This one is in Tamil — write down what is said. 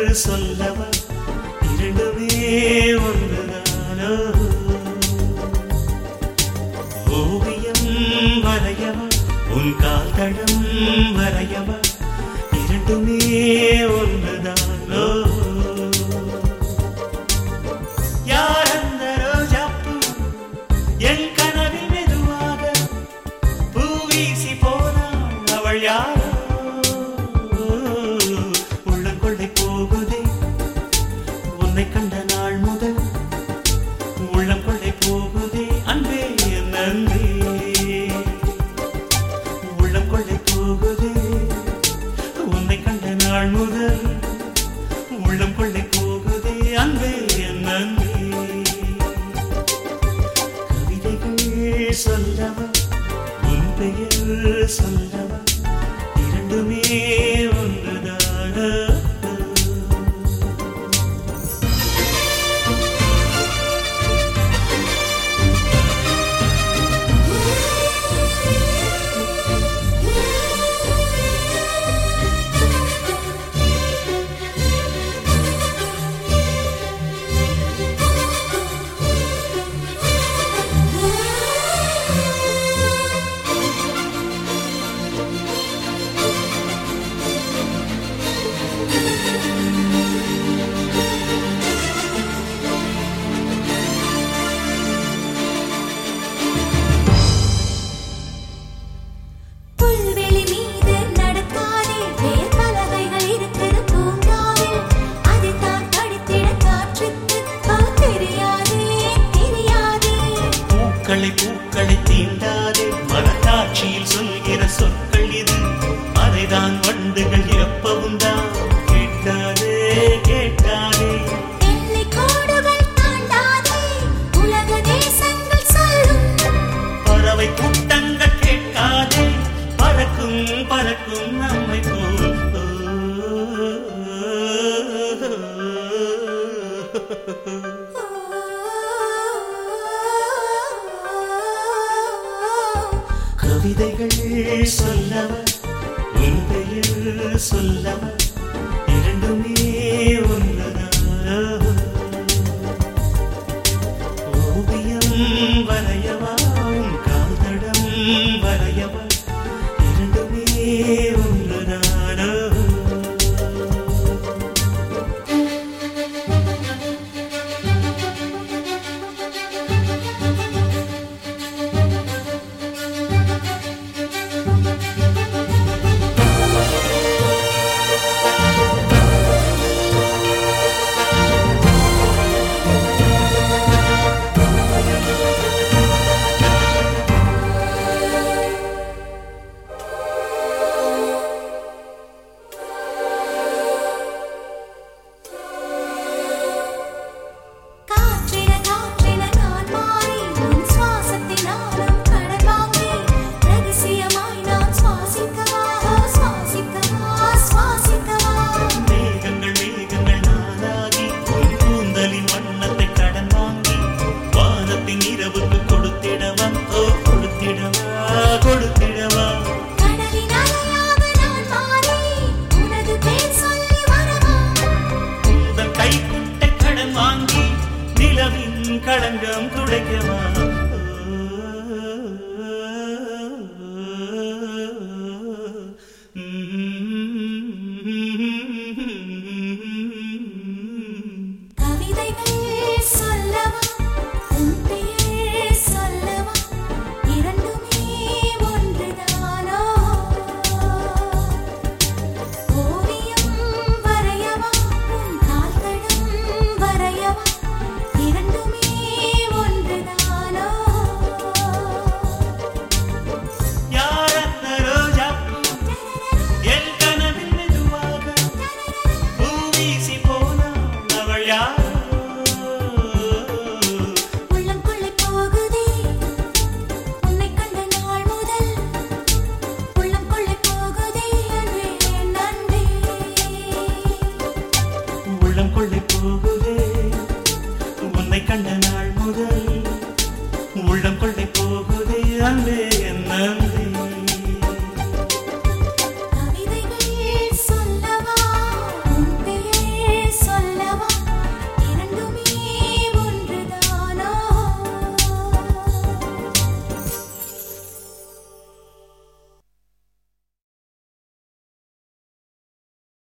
சொல்லவா இரண்டுமே ஒன்றுதானோ ஓவியம் வரையவா உன் கால் தடம் வரையவா இரண்டுமே ஒன்றுதானோ யார் அந்த ரோஜாப்பூ என் கனவில் மெதுவாக பூ வீசி போனாள் அவள் யாரோ உள்ளங்கொள்ளை போகுதே உன்னை கண்ட நாள் முதல் உள்ளம் கொள்ளை போகுதே அன்பே என் அன்பே உள்ளம் கொள்ளை போகுதே உன்னை கண்ட நாள் முதல் உள்ளம் கொள்ளை போகுதே அன்பே என் அன்பே கவிதைகள் சொல்லவா உன் பெயர் சொல்லவா இரண்டுமே ஒன்றுதானா புல்வெளி மீது நடக்காதே வேர் பலகைகள் இருக்குது பூங்காவில் அதைத்தான் படித்திட காற்றுக்கு போ தெரியாதே தெரியாதே பூக்களை பூக்களை தீண்டாதே மனக்காட்சியில் சொல்கிற சொற்கள் இது அதைதான் வண்டுகள் எப்பவும் தான் கேட்காதே கேட்காதே எல்லை கோடுகள் தாண்டாதே உலக தேசங்கள் சொல்லும் பறவை கூட்டங்கள் கேட்காதே பறக்கும் பறக்கும் நம்மை போல் கவிதைகள் சொல்லவா உன் பெயர் சொல்லவா இரண்டுமே